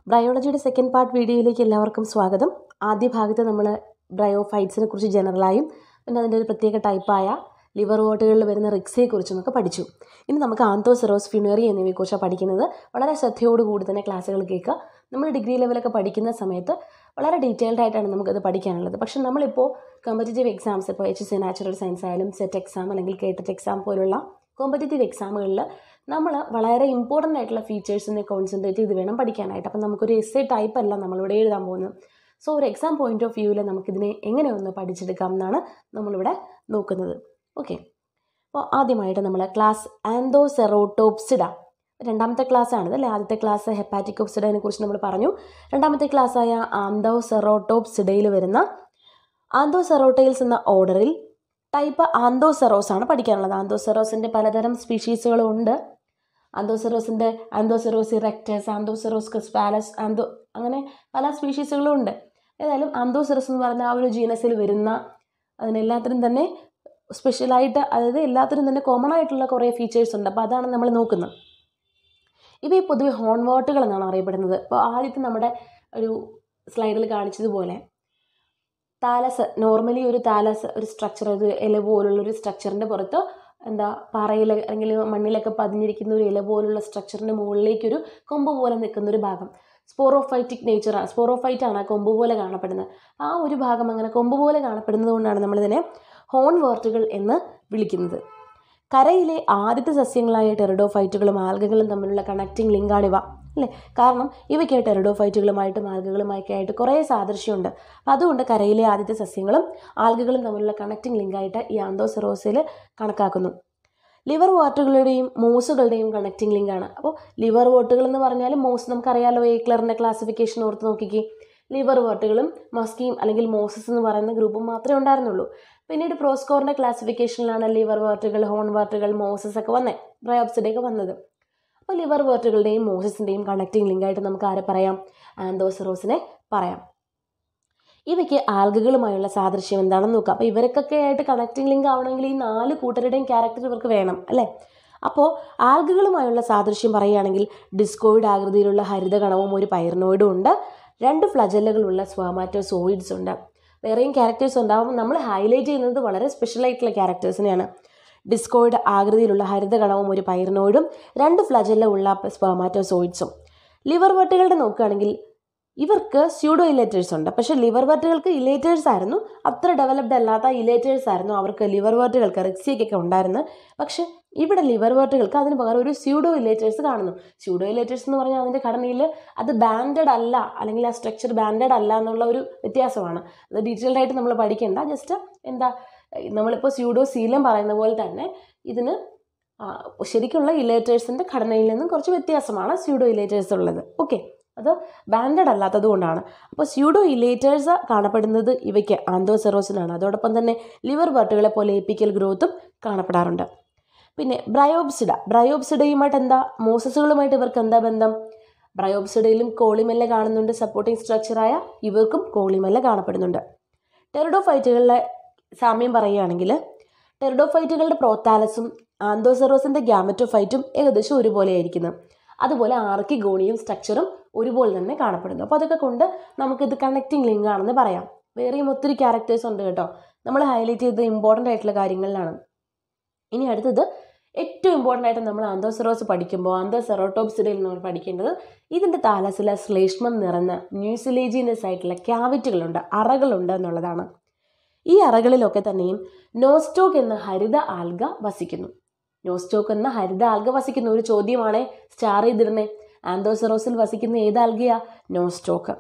ബ്രയോളജിയുടെ second part വീഡിയോയിലേക്ക് എല്ലാവർക്കും സ്വാഗതം ആദ്യ ഭാഗത്ത് നമ്മൾ ബ്രയോഫൈറ്റ്സിനെ കുറിച്ച് ജനറലായും പിന്നെ അതിൻ്റെ ഒരു പ്രത്യേക ടൈപ്പായ ലിവർ വോട്ടുകളിൽ വരുന്ന റിക്സിയെ കുറിച്ചുമൊക്കെ പഠിച്ചു ഇനി നമുക്ക് ആന്തോസെറോസ് ഫ്യൂണറി എന്നിവയെക്കുറിച്ചാണ് പഠിക്കുന്നത് വളരെ ശ്രദ്ധയോടുകൂടി തന്നെ ക്ലാസ്സുകൾ കേൾക്കുക നമ്മൾ ഡിഗ്രി ലെവലൊക്കെ പഠിക്കുന്ന സമയത്ത് വളരെ ഡീറ്റെയിൽഡ് ആയിട്ടാണ് നമുക്കത് പഠിക്കാനുള്ളത് പക്ഷെ നമ്മളിപ്പോൾ കോമ്പറ്റേറ്റീവ് എക്സാംസ് ഇപ്പോൾ എച്ച് സി നാച്ചുറൽ സയൻസ് ആയാലും സെറ്റ് എക്സാം അല്ലെങ്കിൽ കേട്ടറ്റ് എക്സാം പോലുള്ള കോമ്പറ്റേറ്റീവ് എക്സാമുകളിൽ നമ്മൾ വളരെ ഇമ്പോർട്ടൻ്റ് ആയിട്ടുള്ള ഫീച്ചേഴ്സിനെ കോൺസെൻട്രേറ്റ് ചെയ്ത് വേണം പഠിക്കാനായിട്ട് അപ്പം നമുക്കൊരു എസ് എ ടൈപ്പ് അല്ല നമ്മളിവിടെ എഴുതാൻ പോകുന്നത് സോ ഒരു എക്സാം പോയിന്റ് ഓഫ് വ്യൂവിൽ നമുക്കിതിനെ എങ്ങനെ ഒന്ന് പഠിച്ചെടുക്കാം എന്നാണ് നമ്മളിവിടെ നോക്കുന്നത് ഓക്കെ അപ്പോൾ ആദ്യമായിട്ട് നമ്മൾ ക്ലാസ് ആൻഡോസെറോട്ടോപ്സിഡ രണ്ടാമത്തെ ക്ലാസ് ആണിത് അല്ലേ ആദ്യത്തെ ക്ലാസ് ഹെപ്പാറ്റിക്കോപ്സിഡയെ കുറിച്ച് നമ്മൾ പറഞ്ഞു രണ്ടാമത്തെ ക്ലാസ്സായ ആന്തോസെറോട്ടോപ്സിഡയിൽ വരുന്ന ആന്തോസെറോട്ടൈൽസ് എന്ന ഓർഡറിൽ ടൈപ്പ് ആന്തോസെറോസ് ആണ് പഠിക്കാനുള്ളത് ആന്തോസെറോസിൻ്റെ പലതരം സ്പീഷീസുകളും ഉണ്ട് ആന്തോസെറോസിൻ്റെ ആന്തോസെറോസ് ഇറക്റ്റസ് ആന്തോസെറോസ് ക്രിസ്പാലസ് ആന്തോ അങ്ങനെ പല സ്പീഷീസുകളും ഉണ്ട് ഏതായാലും ആന്തോസെറോസ് എന്ന് പറയുന്ന ആ ഒരു ജീനസിൽ വരുന്ന അതിനെല്ലാത്തിനും തന്നെ സ്പെഷ്യലായിട്ട് അതായത് എല്ലാത്തിനും തന്നെ കോമൺ ആയിട്ടുള്ള കുറേ ഫീച്ചേഴ്സ് ഉണ്ട് അപ്പോൾ അതാണ് നമ്മൾ നോക്കുന്നത് ഇവയെ പൊതുവെ ഹോൺവേർട്ടുകൾ എന്നാണ് അറിയപ്പെടുന്നത് അപ്പോൾ ആദ്യത്തെ നമ്മുടെ ഒരു സ്ലൈഡിൽ കാണിച്ചതുപോലെ താലസ് നോർമലി ഒരു താലസ് ഒരു സ്ട്രക്ചർ ഒരു ഇല പോലുള്ള ഒരു സ്ട്രക്ചറിൻ്റെ പുറത്ത് എന്താ പാറയിൽ അല്ലെങ്കിൽ മണ്ണിലൊക്കെ പതിഞ്ഞിരിക്കുന്ന ഒരു ഇല പോലുള്ള സ്ട്രക്ചറിൻ്റെ മുകളിലേക്കൊരു കൊമ്പ് പോലെ നിൽക്കുന്ന ഒരു ഭാഗം സ്പോറോഫൈറ്റിക് നേച്ചറാണ് സ്പോറോഫൈറ്റ് ആണ് ആ കൊമ്പ് പോലെ കാണപ്പെടുന്നത് ആ ഒരു ഭാഗം അങ്ങനെ കൊമ്പ് പോലെ കാണപ്പെടുന്നത് കൊണ്ടാണ് നമ്മളിതിനെ ഹോൺ വേർട്ടുകൾ എന്ന് വിളിക്കുന്നത് കരയിലെ ആദ്യത്തെ സസ്യങ്ങളായ ടെറിഡോഫൈറ്റുകളും ആൽഗകളും തമ്മിലുള്ള കണക്റ്റിംഗ് ലിങ്കാണിവ അല്ലേ കാരണം ഇവയ്ക്ക് ടെറിഡോഫൈറ്റുകളുമായിട്ടും ആൽഗകളുമൊക്കെ ആയിട്ട് കുറേ സാദൃശ്യമുണ്ട് അപ്പം അതുകൊണ്ട് കരയിലെ ആദ്യത്തെ സസ്യങ്ങളും ആൽഗകളും തമ്മിലുള്ള കണക്റ്റിംഗ് ലിങ്കായിട്ട് ഈ ആന്തോസെറോസിൽ കണക്കാക്കുന്നു ലിവർ വാട്ടുകളുടെയും മോസുകളുടെയും കണക്റ്റിംഗ് ലിങ്കാണ് അപ്പോൾ ലിവർ വോട്ടുകൾ എന്ന് പറഞ്ഞാൽ മോസ് നമുക്കറിയാലോ ഏക്ലറിൻ്റെ ക്ലാസിഫിക്കേഷൻ ഓർത്ത് നോക്കിക്കേ ലിവർ വോട്ടുകളും മസ്കീം അല്ലെങ്കിൽ മോസസ് എന്ന് പറയുന്ന ഗ്രൂപ്പും മാത്രമേ ഉണ്ടായിരുന്നുള്ളൂ പിന്നീട് പ്രോസ്കോറിൻ്റെ ക്ലാസിഫിക്കേഷനിലാണ് ലിവർ വേർട്ടുകൾ ഹോൺ വേർട്ടുകൾ മോസസ് ഒക്കെ വന്നത് ബ്രയോപ്സിഡൊക്കെ വന്നത് അപ്പോൾ ലിവർ വേർട്ടുകളുടെയും മോസസിൻ്റെയും കണക്റ്റിംഗ് ലിങ്കായിട്ട് നമുക്ക് ആരെ പറയാം ആന്തോസെറോസിനെ പറയാം ഇവയ്ക്ക് ആൽഗകളുമായുള്ള സാദൃശ്യം എന്താണെന്ന് നോക്കാം അപ്പോൾ ഇവർക്കൊക്കെ ആയിട്ട് കണക്റ്റിംഗ് ലിങ്ക് ആവണമെങ്കിൽ ഈ നാല് കൂട്ടരുടെയും ക്യാരക്ടർ ഇവർക്ക് വേണം അല്ലേ അപ്പോൾ ആൽഗകളുമായുള്ള സാദൃശ്യം പറയുകയാണെങ്കിൽ ഡിസ്കോയിഡ് ആകൃതിയിലുള്ള ഹരിതകണവും ഒരു പൈർനോയിഡും ഉണ്ട് രണ്ട് ഫ്ലജല്ലുകളുള്ള സ്വാമാറ്റോസോയിഡ്സ് ഉണ്ട് വേറെയും ക്യാരക്ടേഴ്സ് ഉണ്ടാവും നമ്മൾ ഹൈലൈറ്റ് ചെയ്യുന്നത് വളരെ സ്പെഷ്യൽ ആയിട്ടുള്ള ക്യാരക്ടേഴ്സിനെയാണ് ഡിസ്കോയിഡ് ആകൃതിയിലുള്ള ഹരിതകണവും ഒരു പൈർനോയിഡും രണ്ട് ഫ്ലജല്ല ഉള്ള സ്പെർമാറ്റോസോയിഡ്സും ലിവർ വട്ടുകളുടെ നോക്കുകയാണെങ്കിൽ ഇവർക്ക് സ്യൂഡോ ഇലേറ്റേഴ്സ് ഉണ്ട് പക്ഷേ ലിവർ വട്ടുകൾക്ക് ഇലേറ്റേഴ്സ് ആയിരുന്നു അത്ര ഡെവലപ്ഡ് അല്ലാത്ത ഇലേറ്റേഴ്സ് ആയിരുന്നു അവർക്ക് ലിവർ വട്ടുകൾക്ക് റിക്സിയൊക്കെ ഉണ്ടായിരുന്നത് പക്ഷേ ഇവിടെ ലിവർ വട്ടുകൾക്ക് അതിന് പകരം ഒരു സ്യൂഡോ ഇലേറ്റേഴ്സ് കാണുന്നു സ്യൂഡോ ഇലേറ്റേഴ്സ് എന്ന് പറഞ്ഞാൽ അതിൻ്റെ ഘടനയിൽ അത് ബാൻഡഡ് അല്ല അല്ലെങ്കിൽ ആ സ്ട്രക്ചർ ബാൻഡഡ് അല്ല എന്നുള്ള ഒരു വ്യത്യാസമാണ് അത് ഡീറ്റെയിൽഡ് ആയിട്ട് നമ്മൾ പഠിക്കേണ്ട ജസ്റ്റ് എന്താ നമ്മളിപ്പോൾ സ്യൂഡോ സീലം പറയുന്ന പോലെ തന്നെ ഇതിന് ശരിക്കുള്ള ഇലേറ്റേഴ്സിൻ്റെ ഘടനയിൽ നിന്നും കുറച്ച് വ്യത്യാസമാണ് സ്യൂഡോ ഇലേറ്റേഴ്സ് ഉള്ളത് ഓക്കെ അത് ബാൻഡഡ് അല്ലാത്തത് കൊണ്ടാണ് അപ്പോൾ സ്യൂഡോ ഇലേറ്റേഴ്സ് കാണപ്പെടുന്നത് ഇവയ്ക്ക് ആന്തോസെറോസിനാണ് അതോടൊപ്പം തന്നെ ലിവർ ബർട്ടുകളെ പോലെ എപ്പിക്കൽ ഗ്രോത്തും കാണപ്പെടാറുണ്ട് പിന്നെ ബ്രയോബ്സിഡ ബ്രയോബ്സിഡയുമായിട്ട് എന്താ മോസസുകളുമായിട്ട് ഇവർക്ക് എന്താ ബന്ധം ബ്രയോബ്സിഡയിലും കോളിമെല്ല കാണുന്നുണ്ട് സപ്പോർട്ടിംഗ് സ്ട്രക്ചറായ ഇവർക്കും കോളിമെല്ല കാണപ്പെടുന്നുണ്ട് ടെറിഡോഫൈറ്റുകളിലെ സാമ്യം പറയുകയാണെങ്കിൽ ടെറിഡോഫൈറ്റുകളുടെ പ്രോത്താലസും ആന്തോസെറോസിൻ്റെ ഗ്യാമറ്റോഫൈറ്റും ഏകദേശം ഒരുപോലെയായിരിക്കുന്നത് അതുപോലെ ആർക്കിഗോണിയും സ്ട്രക്ചറും ഒരുപോലെ തന്നെ കാണപ്പെടുന്നു അപ്പോൾ അതൊക്കെ കൊണ്ട് നമുക്കിത് കണക്റ്റിംഗ് ലിങ്ക് ആണെന്ന് പറയാം വേറെയും ഒത്തിരി ക്യാരക്ടേഴ്സ് ഉണ്ട് കേട്ടോ നമ്മൾ ഹൈലൈറ്റ് ചെയ്തത് ഇമ്പോർട്ടൻ്റ് ആയിട്ടുള്ള കാര്യങ്ങളിലാണ് ഇനി അടുത്തത് ഏറ്റവും ഇമ്പോർട്ടൻ്റ് ആയിട്ട് നമ്മൾ ആന്തോസെറോസ് പഠിക്കുമ്പോൾ ആന്തോസെറോട്ടോപ്സിഡയിൽ നമ്മൾ പഠിക്കേണ്ടത് ഇതിൻ്റെ താലസിലെ ശ്ലേഷ്മം നിറഞ്ഞ ന്യൂസിലേജിനസ് ആയിട്ടുള്ള ക്യാവിറ്റുകളുണ്ട് അറകളുണ്ട് എന്നുള്ളതാണ് ഈ അറകളിലൊക്കെ തന്നെയും നോസ്റ്റോക്ക് എന്ന ഹരിത ആൽഗ വസിക്കുന്നു നോസ്റ്റോക്ക് എന്ന ഹരിത ആൽഗ വസിക്കുന്ന ഒരു ചോദ്യമാണ് സ്റ്റാർ ചെയ്തിരുന്നേ ആന്തോസെറോസിൽ വസിക്കുന്ന ഏത് ആൽഗയാ നോസ്റ്റോക്ക്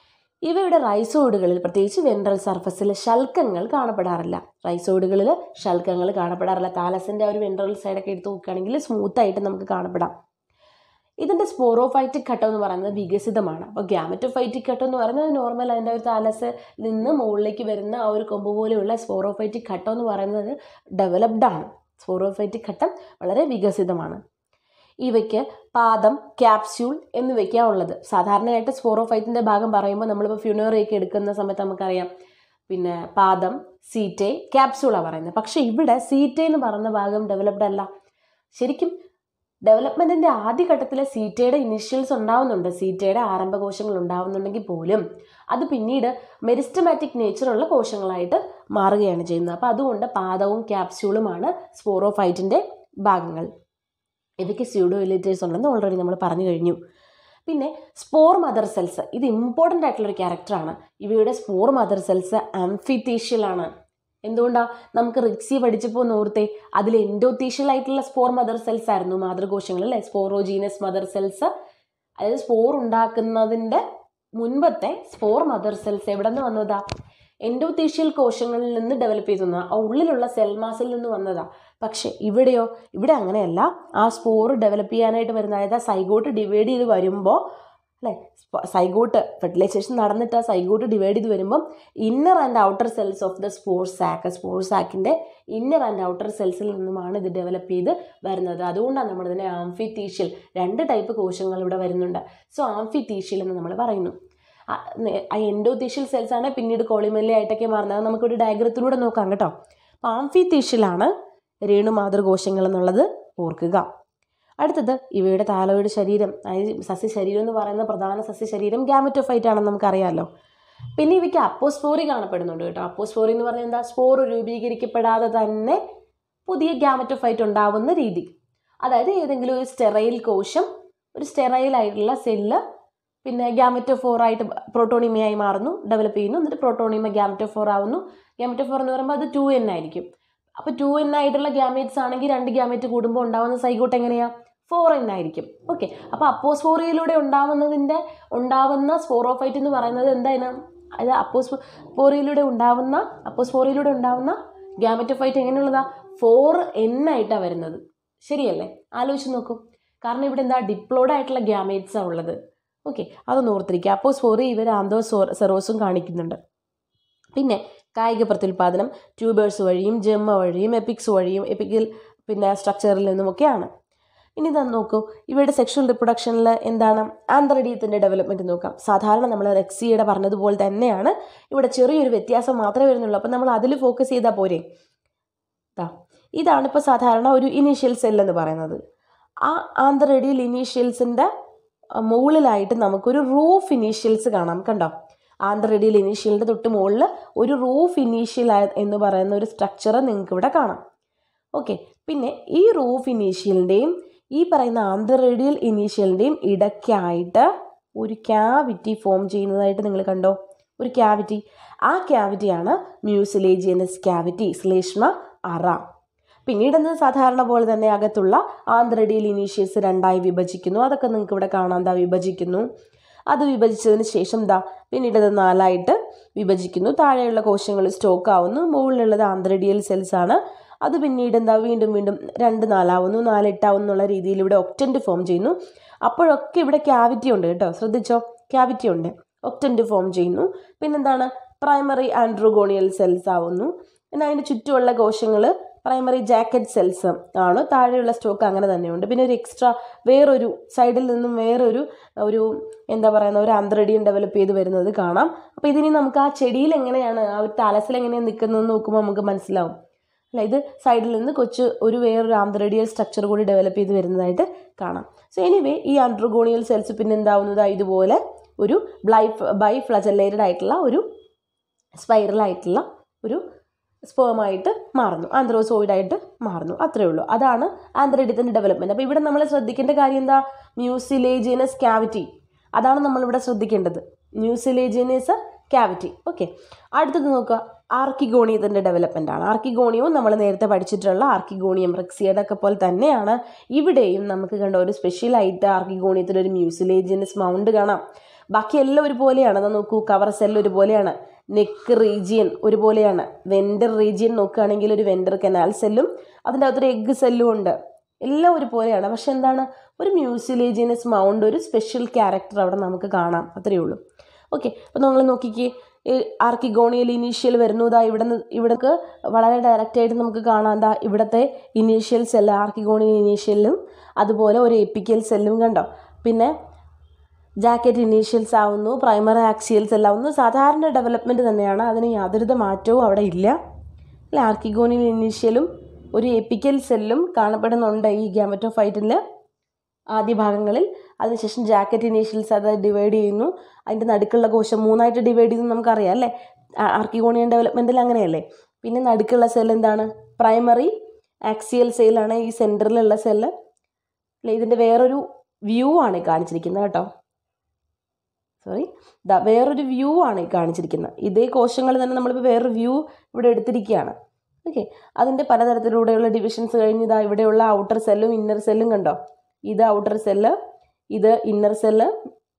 ഇവയുടെ റൈസോയിഡുകളിൽ പ്രത്യേകിച്ച് വെൻട്രൽ സർഫസിൽ ശൽക്കങ്ങൾ കാണപ്പെടാറില്ല റൈസോയിഡുകളിൽ ശൽക്കങ്ങൾ കാണപ്പെടാറില്ല താലസിൻ്റെ ആ ഒരു വെൻട്രൽ സൈഡൊക്കെ എടുത്ത് നോക്കുകയാണെങ്കിൽ സ്മൂത്തായിട്ട് നമുക്ക് കാണപ്പെടാം ഇതിൻ്റെ സ്പോറോഫൈറ്റിക് ഘട്ടം എന്ന് പറയുന്നത് വികസിതമാണ് അപ്പോൾ ഗ്യാമറ്റോഫൈറ്റിക് ഘട്ടം എന്ന് പറയുന്നത് നോർമൽ അതിൻ്റെ ഒരു താലസ് നിന്ന് മുകളിലേക്ക് വരുന്ന ആ ഒരു കൊമ്പ് പോലെയുള്ള സ്പോറോഫൈറ്റിക് ഘട്ടം എന്ന് പറയുന്നത് ഡെവലപ്ഡ് ആണ് സ്പോറോഫൈറ്റിക് ഘട്ടം വളരെ വികസിതമാണ് ഇവയ്ക്ക് പാദം ക്യാപ്സ്യൂൾ എന്നിവയ്ക്കാണ് ഉള്ളത് സാധാരണയായിട്ട് സ്പോറോഫൈറ്റിൻ്റെ ഭാഗം പറയുമ്പോൾ നമ്മളിപ്പോൾ ഫ്യൂണറിയൊക്കെ എടുക്കുന്ന സമയത്ത് നമുക്കറിയാം പിന്നെ പാദം സീറ്റേ ക്യാപ്സ്യൂളാണ് പറയുന്നത് പക്ഷേ ഇവിടെ സീറ്റേ എന്ന് പറയുന്ന ഭാഗം ഡെവലപ്ഡ് അല്ല ശരിക്കും ഡെവലപ്മെൻറ്റിൻ്റെ ആദ്യഘട്ടത്തിലെ സീറ്റയുടെ ഇനിഷ്യൽസ് ഉണ്ടാവുന്നുണ്ട് സീറ്റയുടെ ആരംഭകോശങ്ങൾ ഉണ്ടാവുന്നുണ്ടെങ്കിൽ പോലും അത് പിന്നീട് മെരിസ്റ്റമാറ്റിക് നേച്ചറുള്ള കോശങ്ങളായിട്ട് മാറുകയാണ് ചെയ്യുന്നത് അപ്പോൾ അതുകൊണ്ട് പാദവും ക്യാപ്സ്യൂളുമാണ് സ്പോറോഫൈറ്റിൻ്റെ ഭാഗങ്ങൾ ഇവയ്ക്ക് സ്യൂഡോ ഇലിറ്റേഴ്സ് ഉണ്ടെന്ന് ഓൾറെഡി നമ്മൾ പറഞ്ഞു കഴിഞ്ഞു പിന്നെ സ്പോർ മദർ സെൽസ് ഇത് ഇമ്പോർട്ടൻ്റ് ആയിട്ടുള്ള ഒരു ക്യാരക്ടറാണ് ഇവയുടെ സ്പോർ മദർ സെൽസ് ആംഫിറ്റീഷ്യലാണ് എന്തുകൊണ്ടാണ് നമുക്ക് റിക്സി പഠിച്ചപ്പോൾ നോർത്തെ അതിൽ എൻഡോത്തീഷ്യൽ ആയിട്ടുള്ള സ്പോർ മദർ സെൽസ് ആയിരുന്നു മാതൃകോശങ്ങൾ അല്ലേ സ്പോറോജീനസ് മദർ സെൽസ് അതായത് സ്പോർ ഉണ്ടാക്കുന്നതിൻ്റെ മുൻപത്തെ സ്പോർ മദർ സെൽസ് എവിടെ നിന്ന് വന്നതാ എൻഡോത്തീഷ്യൽ കോശങ്ങളിൽ നിന്ന് ഡെവലപ്പ് ചെയ്തു ആ ഉള്ളിലുള്ള സെൽ മാസിൽ നിന്ന് വന്നതാ പക്ഷേ ഇവിടെയോ ഇവിടെ അങ്ങനെയല്ല ആ സ്പോർ ഡെവലപ്പ് ചെയ്യാനായിട്ട് വരുന്ന അതായത് സൈഗോട്ട് ഡിവൈഡ് ചെയ്ത് വരുമ്പോൾ അല്ലേ സൈഗോട്ട് ഫെർട്ടിലൈസേഷൻ നടന്നിട്ട് ആ സൈഗോട്ട് ഡിവൈഡ് ചെയ്ത് വരുമ്പം inner and outer cells of the spore sac spore സാക്കിൻ്റെ ഇന്നർ ആൻഡ് ഔട്ടർ സെൽസിൽ നിന്നുമാണ് ഇത് ഡെവലപ്പ് ചെയ്ത് വരുന്നത് അതുകൊണ്ടാണ് നമ്മൾ ഇതിനെ ആംഫിത്തീഷ്യൽ രണ്ട് ടൈപ്പ് കോശങ്ങൾ ഇവിടെ വരുന്നുണ്ട് സോ ആംഫിത്തീഷ്യൽ എന്ന് നമ്മൾ പറയുന്നു ആ എൻഡോത്തീഷ്യൽ സെൽസ് ആണ് പിന്നീട് കോളിമെല്ലി ആയിട്ടൊക്കെ മാറുന്നത് അത് നമുക്കൊരു ഡയഗ്രത്തിലൂടെ നോക്കാം കേട്ടോ അപ്പോൾ ആംഫിത്തീഷ്യലാണ് രേണു മാതൃകോശങ്ങൾ എന്നുള്ളത് ഓർക്കുക അടുത്തത് ഇവയുടെ താലോയുടെ ശരീരം അതായത് സസ്യശരീരം എന്ന് പറയുന്ന പ്രധാന സസ്യശരീരം ഗാമറ്റോഫൈറ്റ് ആണെന്ന് നമുക്കറിയാമല്ലോ പിന്നെ ഇവയ്ക്ക് അപ്പോസ്പോറി കാണപ്പെടുന്നുണ്ട് കേട്ടോ അപ്പോസ്പോറി എന്ന് പറഞ്ഞാൽ എന്താ സ്പോർ രൂപീകരിക്കപ്പെടാതെ തന്നെ പുതിയ ഗാമറ്റോഫൈറ്റ് ഉണ്ടാവുന്ന രീതി അതായത് ഏതെങ്കിലും ഒരു സ്റ്റെറൈൽ കോശം ഒരു സ്റ്റെറൈൽ ആയിട്ടുള്ള സെല്ല് പിന്നെ ഗാമറ്റോഫോർ ആയിട്ട് പ്രോട്ടോണിമയായി മാറുന്നു ഡെവലപ്പ് ചെയ്യുന്നു എന്നിട്ട് പ്രോട്ടോണിമ ഗാമറ്റോഫോർ ആവുന്നു ഗാമറ്റോഫോർ എന്ന് പറയുമ്പോൾ അത് ടു എൻ ആയിരിക്കും അപ്പോൾ ടു എൻ ആയിട്ടുള്ള ഗ്യാമേറ്റ്സ് ആണെങ്കിൽ രണ്ട് ഗ്യാമേറ്റ് കൂടുമ്പോൾ ഉണ്ടാവുന്ന സൈഗോട്ട് എങ്ങനെയാണ് ഫോർ എൻ ആയിരിക്കും ഓക്കെ അപ്പോൾ അപ്പോസ്ഫോറിയയിലൂടെ ഉണ്ടാവുന്നതിൻ്റെ ഉണ്ടാവുന്ന സ്പോറോഫൈറ്റ് എന്ന് പറയുന്നത് എന്താണ് അത് അപ്പോസ്ഫോറിയയിലൂടെ ഉണ്ടാവുന്ന അപ്പോസ്ഫോറിയയിലൂടെ ഉണ്ടാവുന്ന ഗ്യാമറ്റോഫൈറ്റ് എങ്ങനെയുള്ളതാ ഫോർ എൻ ആയിട്ടാണ് വരുന്നത് ശരിയല്ലേ ആലോചിച്ച് നോക്കൂ കാരണം ഇവിടെ എന്താ ഡിപ്ലോഡ് ആയിട്ടുള്ള ഗ്യാമേറ്റ്സാണ് ഉള്ളത് ഓക്കെ അതൊന്ന് ഓർത്തിരിക്കുക അപ്പോസ്ഫോറി ഇവർ ആന്തോ സെറോസും കാണിക്കുന്നുണ്ട് പിന്നെ കായിക പ്രത്യുൽപാദനം ട്യൂബേഴ്സ് വഴിയും ജെമ്മ വഴിയും എപ്പിക്സ് വഴിയും എപ്പിക്കൽ പിന്നെ സ്ട്രക്ചറിൽ നിന്നുമൊക്കെയാണ് ഇനി ഇതാ നോക്കൂ ഇവയുടെ സെക്ഷൽ റിപ്രൊഡക്ഷനിൽ എന്താണ് ആന്ത്രഡീയത്തിൻ്റെ ഡെവലപ്മെൻറ്റ് നോക്കാം സാധാരണ നമ്മൾ റെക്സിയുടെ പറഞ്ഞതുപോലെ തന്നെയാണ് ഇവിടെ ചെറിയൊരു വ്യത്യാസം മാത്രമേ വരുന്നുള്ളൂ അപ്പം നമ്മൾ അതിൽ ഫോക്കസ് ചെയ്താൽ പോരെ ഇതാ ഇതാണ് ഇപ്പോൾ സാധാരണ ഒരു ഇനീഷ്യൽ സെൽ എന്ന് പറയുന്നത് ആ ആന്ത്രഡിയിൽ ഇനീഷ്യൽസിൻ്റെ മുകളിലായിട്ട് നമുക്കൊരു റൂഫ് ഇനീഷ്യൽസ് കാണാം കണ്ടോ ആന്ത്രഡിയിൽ ഇനീഷ്യലിൻ്റെ തൊട്ട് മുകളിൽ ഒരു റൂഫ് ഇനീഷ്യൽ എന്ന് പറയുന്ന ഒരു സ്ട്രക്ചർ നിങ്ങൾക്ക് ഇവിടെ കാണാം ഓക്കെ പിന്നെ ഈ റൂഫ് ഇനീഷ്യലിൻ്റെയും ഈ പറയുന്ന ആന്ത്രഡിയൽ ഇനീഷ്യലിൻ്റെയും ഇടയ്ക്കായിട്ട് ഒരു ക്യാവിറ്റി ഫോം ചെയ്യുന്നതായിട്ട് നിങ്ങൾ കണ്ടോ ഒരു ക്യാവിറ്റി ആ ക്യാവിറ്റിയാണ് മ്യൂസിലേജിയനസ് ക്യാവിറ്റി ശ്ലേഷ്മ അറ പിന്നീട് എന്ത് സാധാരണ പോലെ തന്നെ അകത്തുള്ള ആന്ത്രഡിയൽ ഇനീഷ്യൽസ് രണ്ടായി വിഭജിക്കുന്നു അതൊക്കെ നിങ്ങൾക്ക് ഇവിടെ കാണാം എന്താ വിഭജിക്കുന്നു അത് വിഭജിച്ചതിന് ശേഷം ദാ പിന്നീട് അത് നാലായിട്ട് വിഭജിക്കുന്നു താഴെയുള്ള കോശങ്ങൾ സ്റ്റോക്ക് ആവുന്നു മുകളിലുള്ളത് ആന്ത്രഡിയൽ സെൽസ് ആണ് അത് പിന്നീട് എന്താ വീണ്ടും വീണ്ടും രണ്ട് നാലാവുന്നു നാലെട്ടാവുന്നു എന്നുള്ള രീതിയിൽ ഇവിടെ ഒക്ടൻ്റ് ഫോം ചെയ്യുന്നു അപ്പോഴൊക്കെ ഇവിടെ ക്യാവിറ്റി ഉണ്ട് കേട്ടോ ശ്രദ്ധിച്ചോ ക്യാവിറ്റി ഉണ്ട് ഒക്ടൻ്റ് ഫോം ചെയ്യുന്നു പിന്നെന്താണ് പ്രൈമറി ആൻഡ്രോഗോണിയൽ സെൽസ് ആവുന്നു പിന്നെ അതിൻ്റെ ചുറ്റുമുള്ള കോശങ്ങൾ പ്രൈമറി ജാക്കറ്റ് സെൽസ് ആണ് താഴെയുള്ള സ്റ്റോക്ക് അങ്ങനെ തന്നെയുണ്ട് പിന്നെ ഒരു എക്സ്ട്രാ വേറൊരു സൈഡിൽ നിന്നും വേറൊരു ഒരു എന്താ പറയുന്ന ഒരു ആന്ത്രഡിയം ഡെവലപ്പ് ചെയ്ത് വരുന്നത് കാണാം അപ്പോൾ ഇതിനി നമുക്ക് ആ ചെടിയിൽ എങ്ങനെയാണ് ആ ഒരു തലസിൽ എങ്ങനെയാണ് നിൽക്കുന്നതെന്ന് നോക്കുമ്പോൾ നമുക്ക് മനസ്സിലാവും അല്ല ഇത് സൈഡിൽ നിന്ന് കൊച്ചു ഒരു വേറൊരു ആന്ത്രഡിയൽ സ്ട്രക്ചർ കൂടി ഡെവലപ്പ് ചെയ്ത് വരുന്നതായിട്ട് കാണാം സോ എനിവേ ഈ ആൻഡ്രോഗോണിയൽ സെൽസ് പിന്നെ എന്താവുന്നത് ഇതുപോലെ ഒരു ബ്ലൈ ബൈ ഫ്ലജല്ലേറ്റഡ് ആയിട്ടുള്ള ഒരു സ്പൈറൽ ആയിട്ടുള്ള ഒരു സ്പേമായിട്ട് മാറുന്നു ആന്ത്രോസോയിഡായിട്ട് മാറുന്നു അത്രയേ ഉള്ളൂ അതാണ് ആന്ത്രഡിയത്തിൻ്റെ ഡെവലപ്മെൻറ്റ് അപ്പോൾ ഇവിടെ നമ്മൾ ശ്രദ്ധിക്കേണ്ട കാര്യം എന്താ മ്യൂസിലേജിയനസ് ക്യാവിറ്റി അതാണ് നമ്മളിവിടെ ശ്രദ്ധിക്കേണ്ടത് മ്യൂസിലേജിയനസ് ക്യാവിറ്റി ഓക്കെ അടുത്തത് നോക്കുക ആർക്കിഗോണിയത്തിൻ്റെ ഡെവലപ്മെൻ്റ് ആണ് ആർക്കിഗോണിയവും നമ്മൾ നേരത്തെ പഠിച്ചിട്ടുള്ള ആർക്കിഗോണിയം റെക്സിയുടെ ഒക്കെ പോലെ തന്നെയാണ് ഇവിടെയും നമുക്ക് കണ്ട ഒരു സ്പെഷ്യലായിട്ട് ആർക്കിഗോണിയത്തിൽ ഒരു മ്യൂസിലേജിയനസ് മൗണ്ട് കാണാം ബാക്കി എല്ലാം ഒരുപോലെയാണ് അത് നോക്കൂ കവർ സെല്ല് ഒരുപോലെയാണ് നെക്ക് റീജിയൻ ഒരുപോലെയാണ് വെൻഡർ റീജിയൻ നോക്കുകയാണെങ്കിൽ ഒരു വെൻഡർ കനാൽ സെല്ലും അതിൻ്റെ അകത്തൊരു എഗ്ഗ് സെല്ലും ഉണ്ട് എല്ലാം ഒരുപോലെയാണ് പക്ഷെ എന്താണ് ഒരു മ്യൂസിലേജിയനസ് മൗണ്ട് ഒരു സ്പെഷ്യൽ ക്യാരക്ടർ അവിടെ നമുക്ക് കാണാം അത്രയേ ഉള്ളൂ ഓക്കെ അപ്പോൾ നമ്മൾ നോക്കിക്കേ ആർക്കിഗോണിയൽ ഇനീഷ്യൽ വരുന്നു ഇതാ ഇവിടെ ഇവിടേക്ക് വളരെ ഡയറക്റ്റ് ആയിട്ട് നമുക്ക് കാണാം എന്താ ഇവിടുത്തെ ഇനീഷ്യൽ സെല്ല് ആർക്കിഗോണിയൽ ഇനീഷ്യലും അതുപോലെ ഒരു എപ്പിക്കൽ സെല്ലും കണ്ടോ പിന്നെ ജാക്കറ്റ് ഇനീഷ്യൽസ് ആവുന്നു പ്രൈമറി ആക്സിയൽസ് എല്ലാം ആവുന്നു സാധാരണ ഡെവലപ്മെൻറ്റ് തന്നെയാണ് അതിന് യാതൊരുവിധ മാറ്റവും അവിടെ ഇല്ല അല്ല ആർക്കിഗോണിയൽ ഇനീഷ്യലും ഒരു എപ്പിക്കൽ സെല്ലും കാണപ്പെടുന്നുണ്ട് ഈ ഗ്യാമറ്റോഫൈറ്റിൽ ആദ്യ ഭാഗങ്ങളിൽ അതിനുശേഷം ജാക്കറ്റ് ഇനീഷ്യൽസ് അത് ഡിവൈഡ് ചെയ്യുന്നു അതിൻ്റെ നടുക്കുള്ള കോശം മൂന്നായിട്ട് ഡിവൈഡ് ചെയ്യുന്നു നമുക്കറിയാം അല്ലേ ആർക്കിഗോണിയൻ ഡെവലപ്മെൻറ്റിൽ അങ്ങനെയല്ലേ പിന്നെ നടുക്കുള്ള സെൽ എന്താണ് പ്രൈമറി ആക്സിയൽ സെല്ലാണ് ഈ സെൻറ്ററിലുള്ള സെല്ല് അല്ലെ ഇതിൻ്റെ വേറൊരു വ്യൂ ആണ് ഈ കാണിച്ചിരിക്കുന്നത് കേട്ടോ സോറി ദാ വേറൊരു വ്യൂ ആണ് ഈ കാണിച്ചിരിക്കുന്നത് ഇതേ കോശങ്ങൾ തന്നെ നമ്മളിപ്പോൾ വേറൊരു വ്യൂ ഇവിടെ എടുത്തിരിക്കുകയാണ് ഓക്കെ അതിൻ്റെ പലതരത്തിലൂടെയുള്ള ഡിവിഷൻസ് കഴിഞ്ഞ് ഇതാ ഇവിടെയുള്ള ഔട്ടർ സെല്ലും ഇന്നർ സെല്ലും കണ്ടോ ഇത് ഔട്ടർ സെല്ല് ഇത് inner cell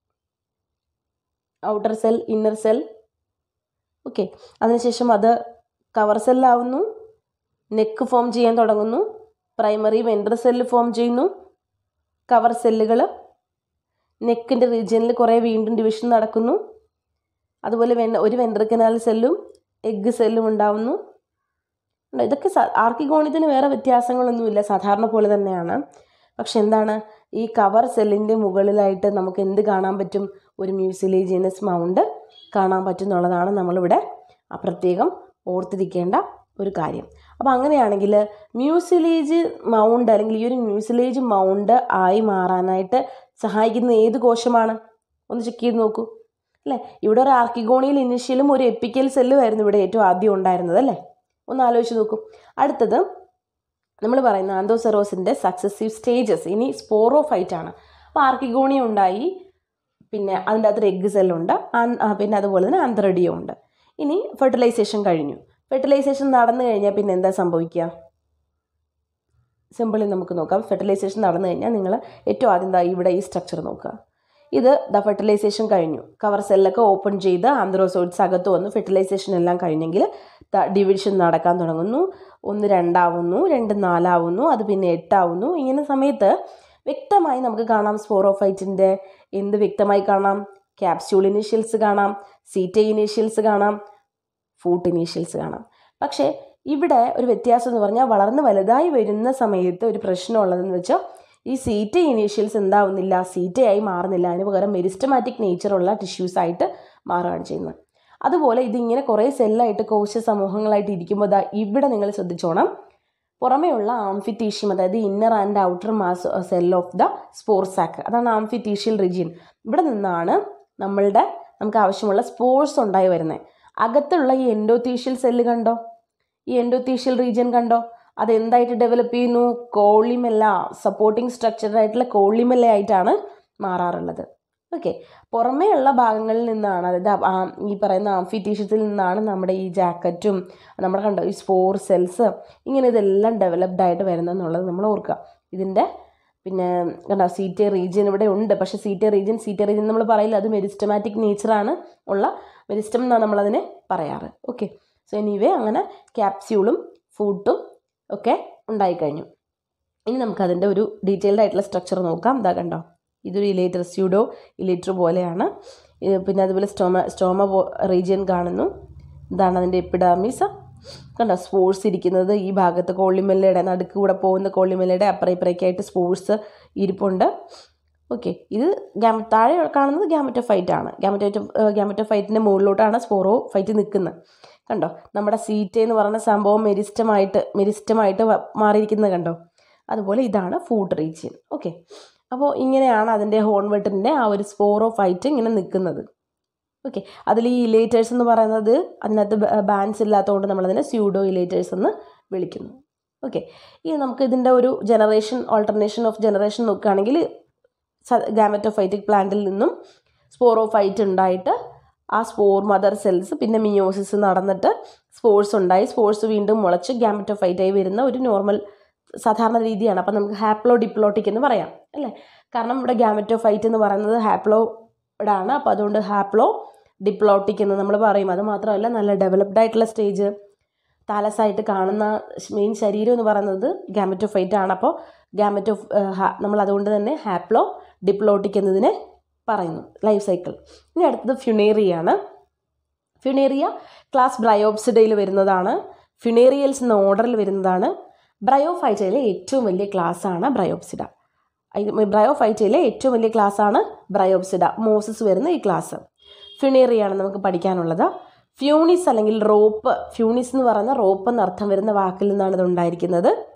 outer cell inner cell okay അതിനുശേഷം അത് കവർ സെല്ലാവുന്നു നെക്ക് ഫോം ചെയ്യാൻ തുടങ്ങുന്നു പ്രൈമറി വെൻട്ര സെല്ല് ഫോം ചെയ്യുന്നു കവർ സെല്ലുകൾ നെക്കിൻ്റെ റീജിയനിൽ കുറേ വീണ്ടും ഡിവിഷൻ നടക്കുന്നു അതുപോലെ വെൻ ഒരു വെൻട്രിക്കനാൽ സെല്ലും എഗ്ഗ് സെല്ലും ഉണ്ടാവുന്നു ഉണ്ട്. ഇതൊക്കെ സ- ആർക്കിഗോണിയത്തിന് വേറെ വ്യത്യാസങ്ങളൊന്നുമില്ല സാധാരണ പോലെ തന്നെയാണ് പക്ഷെ എന്താണ് ഈ കവർ സെല്ലിൻ്റെ മുകളിലായിട്ട് നമുക്ക് എന്ത് കാണാൻ പറ്റും ഒരു മ്യൂസിലേജിയനസ് മൗണ്ട് കാണാൻ പറ്റും എന്നുള്ളതാണ് നമ്മളിവിടെ ആ പ്രത്യേകം ഓർത്തിരിക്കേണ്ട ഒരു കാര്യം അപ്പോൾ അങ്ങനെയാണെങ്കിൽ മ്യൂസിലേജ് മൗണ്ട് അല്ലെങ്കിൽ ഈ ഒരു മ്യൂസിലേജ് മൗണ്ട് ആയി മാറാനായിട്ട് സഹായിക്കുന്ന ഏത് കോശമാണ് ഒന്ന് ചെക്ക് ചെയ്ത് നോക്കൂ അല്ലേ ഇവിടെ ഒരു ആർക്കിഗോണിയൽ ഇനിഷ്യലും ഒരു എപ്പിക്കൽ സെല്ലും ആയിരുന്നു ഇവിടെ ഏറ്റവും ആദ്യം ഉണ്ടായിരുന്നത് അല്ലേ ഒന്ന് ആലോചിച്ച് നോക്കൂ അടുത്തത് നമ്മൾ പറയുന്ന ആന്തോസെറോസിൻ്റെ സക്സസീവ് സ്റ്റേജസ് ഇനി സ്പോറോഫൈറ്റ് ആണ് അപ്പോൾ ആർക്കിഗോണിയ ഉണ്ടായി പിന്നെ അതിൻ്റെ അകത്തൊരു എഗ്ഗ് സെല്ലുണ്ട് പിന്നെ അതുപോലെ തന്നെ ആന്ത്രഡിയോ ഉണ്ട് ഇനി ഫെർട്ടിലൈസേഷൻ കഴിഞ്ഞു ഫെർട്ടിലൈസേഷൻ നടന്നു കഴിഞ്ഞാൽ പിന്നെ എന്താ സംഭവിക്കുക സിമ്പിളി നമുക്ക് നോക്കാം ഫെർട്ടിലൈസേഷൻ നടന്നു കഴിഞ്ഞാൽ നിങ്ങൾ ഏറ്റവും ആദ്യം ദാ ഇവിടെ ഈ സ്ട്രക്ചർ നോക്കുക ഇത് ദ ഫെർട്ടിലൈസേഷൻ കഴിഞ്ഞു കവർ സെല്ലൊക്കെ ഓപ്പൺ ചെയ്ത് ആന്ത്രോസോയിഡ്സ് അകത്ത് വന്നു ഫെർട്ടിലൈസേഷൻ എല്ലാം കഴിഞ്ഞെങ്കിൽ ഡിവിഷൻ നടക്കാൻ തുടങ്ങുന്നു ഒന്ന് രണ്ടാവുന്നു രണ്ട് നാലാവുന്നു അത് പിന്നെ എട്ടാവുന്നു ഇങ്ങനെ സമയത്ത് വ്യക്തമായി നമുക്ക് കാണാം സ്പോറോഫൈറ്റിൻ്റെ എന്ത് വ്യക്തമായി കാണാം ക്യാപ്സ്യൂൾ ഇനീഷ്യൽസ് കാണാം സീറ്റ ഇനീഷ്യൽസ് കാണാം ഫൂട്ട് ഇനീഷ്യൽസ് കാണാം പക്ഷേ ഇവിടെ ഒരു വ്യത്യാസം എന്ന് പറഞ്ഞാൽ വളർന്ന് വലുതായി വരുന്ന സമയത്ത് ഒരു പ്രശ്നമുള്ളതെന്ന് വെച്ചാൽ ഈ സീറ്റ ഇനീഷ്യൽസ് എന്താവുന്നില്ല സീറ്റയായി മാറുന്നില്ല അതിന് പകരം മെരിസ്റ്റമാറ്റിക് നേച്ചറുള്ള ടിഷ്യൂസ് ആയിട്ട് മാറുകയാണ് ചെയ്യുന്നത് അതുപോലെ ഇതിങ്ങനെ കുറേ സെല്ലായിട്ട് കോശ സമൂഹങ്ങളായിട്ട് ഇരിക്കുമ്പോൾ ദാ ഇവിടെ നിങ്ങൾ ശ്രദ്ധിച്ചോണം പുറമേയുള്ള ആംഫിറ്റീഷ്യം അതായത് inner and outer mass cell of the spore sac അതാണ് ആംഫിറ്റീഷ്യൽ റീജിയൻ ഇവിടെ നിന്നാണ് നമ്മളുടെ നമുക്ക് ആവശ്യമുള്ള സ്പോർസ് ഉണ്ടായി വരുന്നത് അകത്തുള്ള ഈ എൻഡോത്തീഷ്യൽ സെല്ല് കണ്ടോ ഈ എൻഡോത്തീഷ്യൽ റീജിയൻ കണ്ടോ അത് എന്തായിട്ട് ഡെവലപ്പ് ചെയ്യുന്നു കോളിമെല്ല സപ്പോർട്ടിംഗ് സ്ട്രക്ചർ ആയിട്ടുള്ള കോളിമെല്ല ആയിട്ടാണ് മാറാറുള്ളത് ഓക്കെ പുറമേയുള്ള ഭാഗങ്ങളിൽ നിന്നാണ് അതായത് ആ- ആ ഈ പറയുന്ന ആംഫിറ്റീഷ്യത്തിൽ നിന്നാണ് നമ്മുടെ ഈ ജാക്കറ്റും നമ്മുടെ കണ്ടോ ഈ സ്പോർ സെൽസ് ഇങ്ങനെ ഇതെല്ലാം ഡെവലപ്ഡ് ആയിട്ട് വരുന്നതെന്നുള്ളത് നമ്മൾ ഓർക്കുക ഇതിൻ്റെ പിന്നെ കണ്ടോ സീറ്റേ റീജിയൻ ഇവിടെ ഉണ്ട് പക്ഷേ സീറ്റേ റീജിയൻ സീറ്റേ റീജിയൻ നമ്മൾ പറയില്ല അത് മെരിസ്റ്റമാറ്റിക് നേച്ചറാണ് ഉള്ള മെരിസ്റ്റം എന്നാണ് നമ്മളതിനെ പറയാറ് ഓക്കെ സോ എനിവേ അങ്ങനെ ക്യാപ്സ്യൂളും ഫുഡും ഒക്കെ ഉണ്ടായിക്കഴിഞ്ഞു ഇനി നമുക്കതിൻ്റെ ഒരു ഡീറ്റെയിൽഡ് ആയിട്ടുള്ള സ്ട്രക്ചർ നോക്കാം ഇതാ കണ്ടോ ഇതൊരു ഇലേറ്റർ സ്യൂഡോ ഇലേറ്റർ പോലെയാണ് ഇത് പിന്നെ അതുപോലെ സ്റ്റോമ സ്റ്റോമ റീജിയൻ കാണുന്നു ഇതാണ് അതിൻ്റെ എപ്പിഡാമിസ് കണ്ടോ സ്പോർട്സ് ഇരിക്കുന്നത് ഈ ഭാഗത്ത് കോളിമെല്ലയുടെ നടുക്ക് കൂടെ പോകുന്ന കോളിമെല്ലയുടെ അപ്പുറം ഇപ്പുറയ്ക്കായിട്ട് സ്പോർട്സ് ഇരിപ്പുണ്ട് ഓക്കെ ഇത് ഗ്യാമ താഴെ കാണുന്നത് ഗ്യാമറ്റോഫൈറ്റ് ആണ് ഗ്യാമറ്റോ ഗ്യാമറ്റോഫൈറ്റിൻ്റെ മുകളിലോട്ടാണ് സ്പോറോ ഫൈറ്റ് നിൽക്കുന്നത് കണ്ടോ നമ്മുടെ സീറ്റ എന്ന് പറയുന്ന സംഭവം മെരിസ്റ്റമായിട്ട് മെരിസ്റ്റമായിട്ട് വ- മാറിയിരിക്കുന്നത് കണ്ടോ അതുപോലെ ഇതാണ് ഫുഡ് റീജിയൻ ഓക്കെ അപ്പോൾ ഇങ്ങനെയാണ് അതിൻ്റെ ഹോൺവെട്ടിൻ്റെ ആ ഒരു സ്പോറോ ഫൈറ്റ് ഇങ്ങനെ നിൽക്കുന്നത് ഓക്കെ അതിൽ ഈ ഇലേറ്റേഴ്സ് എന്ന് പറയുന്നത് അതിനകത്ത് ബാൻസ് ഇല്ലാത്തതുകൊണ്ട് നമ്മളതിനെ സ്യൂഡോ ഇലേറ്റേഴ്സ് എന്ന് വിളിക്കുന്നു ഓക്കെ ഇനി നമുക്ക് ഇതിൻ്റെ ഒരു ജനറേഷൻ ഓൾട്ടർനേഷൻ ഓഫ് ജനറേഷൻ നോക്കുകയാണെങ്കിൽ ഗാമറ്റോഫൈറ്റിക് പ്ലാന്റിൽ നിന്നും സ്പോറോഫൈറ്റ് ഉണ്ടായിട്ട് ആ സ്പോർ മദർ സെൽസ് പിന്നെ മിയോസിസ് നടന്നിട്ട് സ്പോർട്സ് ഉണ്ടായി സ്പോർട്സ് വീണ്ടും മുളച്ച് ഗാമറ്റോഫൈറ്റായി വരുന്ന ഒരു നോർമൽ സാധാരണ രീതിയാണ് അപ്പം നമുക്ക് ഹാപ്ലോ ഡിപ്ലോട്ടിക് എന്ന് പറയാം അല്ലേ കാരണം ഇവിടെ ഗാമറ്റോഫൈറ്റ് എന്ന് പറയുന്നത് ഹാപ്ലോയിഡാണ് അപ്പോൾ അതുകൊണ്ട് ഹാപ്ലോ ഡിപ്ലോട്ടിക് എന്ന് നമ്മൾ പറയും അത് മാത്രമല്ല നല്ല ഡെവലപ്ഡ് ആയിട്ടുള്ള സ്റ്റേജ് താലസായിട്ട് കാണുന്ന മെയിൻ ശരീരം എന്ന് പറയുന്നത് ഗാമറ്റോഫൈറ്റ് ആണ് അപ്പോൾ ഗാമറ്റോ നമ്മൾ അതുകൊണ്ട് തന്നെ ഹാപ്ലോ ഡിപ്ലോട്ടിക് എന്നതിനെ പറയുന്നു ലൈഫ് സൈക്കിൾ ഇനി അടുത്തത് ഫ്യുണേറിയാണ് ഫ്യുണേറിയ ക്ലാസ് ബ്രയോപ്സിഡയിൽ വരുന്നതാണ് ഫ്യുണേറിയൽസ് എന്ന ഓർഡറിൽ വരുന്നതാണ് ബ്രയോഫൈറ്റയിലെ ഏറ്റവും വലിയ ക്ലാസ്സാണ് ബ്രയോപ്സിഡ ബ്രയോഫൈറ്റയിലെ ഏറ്റവും വലിയ ക്ലാസ്സാണ് ബ്രയോപ്സിഡ മോസസ് വരുന്ന ഈ ക്ലാസ് ഫ്യുണേറിയാണ് നമുക്ക് പഠിക്കാനുള്ളത് ഫ്യൂണിസ് അല്ലെങ്കിൽ റോപ്പ് ഫ്യൂണിസ് എന്ന് പറയുന്ന റോപ്പ് എന്ന അർത്ഥം വരുന്ന വാക്കിൽ നിന്നാണ് ഇത് ഉണ്ടായിരിക്കുന്നത്